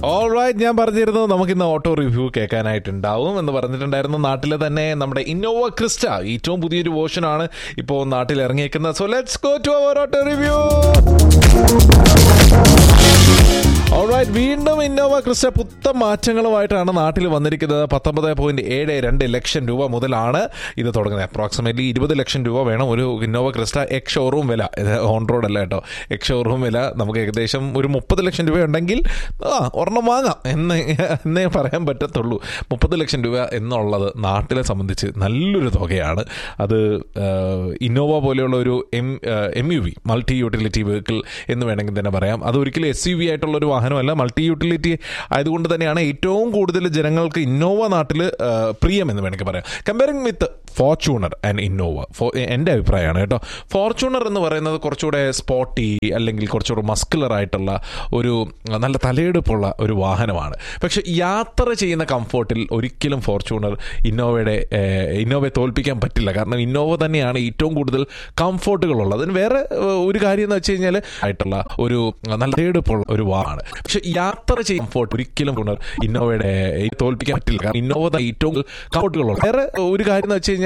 alright ഞാൻ പറഞ്ഞിരുന്നു നമുക്ക് ഇന്ന് ഓട്ടോ റിവ്യൂ കേൾക്കാനായിട്ടുണ്ടാവും എന്ന് പറഞ്ഞിട്ടുണ്ടായിരുന്നു നാട്ടിലെ തന്നെ നമ്മുടെ ഇന്നോവ ക്രിസ്റ്റ ഏറ്റവും പുതിയൊരു വേർഷൻ ആണ് ഇപ്പോൾ നാട്ടിൽ ഇറങ്ങിയിരിക്കുന്നത് so let's go to our auto review alright വീണ്ടും ഇന്നോവ ക്രിസ്റ്റ പുത്ത മാറ്റങ്ങളുമായിട്ടാണ് നാട്ടിൽ വന്നിരിക്കുന്നത് പത്തൊമ്പത് പോയിന്റ് ഏഴ് രണ്ട് ലക്ഷം രൂപ മുതലാണ് ഇത് തുടങ്ങുന്നത് അപ്രോക്സിമേറ്റ്ലി ഇരുപത് ലക്ഷം രൂപ വേണം ഒരു ഇന്നോവ ക്രിസ്റ്റ എക്സ് ഷോറൂം വില ഇത് ഓൺ റോഡ് അല്ല കേട്ടോ എക്സ് ഷോറൂം വില നമുക്ക് ഏകദേശം ഒരു മുപ്പത് ലക്ഷം രൂപ ഉണ്ടെങ്കിൽ ആ ഒരെണ്ണം വാങ്ങാം എന്ന് എന്നേ പറയാൻ പറ്റത്തുള്ളൂ മുപ്പത് ലക്ഷം രൂപ എന്നുള്ളത് നാട്ടിലെ സംബന്ധിച്ച് നല്ലൊരു തുകയാണ് അത് ഇന്നോവ പോലെയുള്ള ഒരു M M U V multi utility vehicle എന്ന് വേണമെങ്കിൽ തന്നെ പറയാം അത് ഒരിക്കലും എസ് യു വി ആയിട്ടുള്ള ഒരു വാഹനമല്ല മൾട്ടി യൂട്ടിലിറ്റി ആയതുകൊണ്ട് തന്നെയാണ് ഏറ്റവും കൂടുതൽ ജനങ്ങൾക്ക് ഇന്നോവ നാട്ടിൽ പ്രിയം എന്ന് വേണമെങ്കിൽ പറയാം comparing with Fortuner and Innova ഫോ എൻ്റെ അഭിപ്രായമാണ് കേട്ടോ ഫോർച്യൂണർ എന്ന് പറയുന്നത് കുറച്ചുകൂടെ സ്പോട്ടി അല്ലെങ്കിൽ കുറച്ചുകൂടെ മസ്കുലർ ആയിട്ടുള്ള ഒരു നല്ല തലയെടുപ്പുള്ള ഒരു വാഹനമാണ് പക്ഷെ യാത്ര ചെയ്യുന്ന കംഫോർട്ടിൽ ഒരിക്കലും ഫോർച്യൂണർ ഇന്നോവയുടെ ഇന്നോവയെ തോൽപ്പിക്കാൻ പറ്റില്ല കാരണം ഇന്നോവ തന്നെയാണ് ഏറ്റവും കൂടുതൽ കംഫോർട്ടുകളുള്ളത് അതിന് വേറെ ഏഹ്, ഒരു കാര്യം എന്ന് വെച്ച് കഴിഞ്ഞാൽ ആയിട്ടുള്ള ഒരു നല്ല തലയെടുപ്പുള്ള ഒരു വാഹനമാണ് പക്ഷെ യാത്ര ചെയ്യുന്ന കംഫോർട്ട് ഒരിക്കലും ഇന്നോവയുടെ തോൽപ്പിക്കാൻ പറ്റില്ല കാരണം ഇന്നോവ തന്നെ ഏറ്റവും കംഫോർട്ടുകളുള്ളത് വേറെ ഒരു കാര്യം എന്ന് വെച്ച് കഴിഞ്ഞാൽ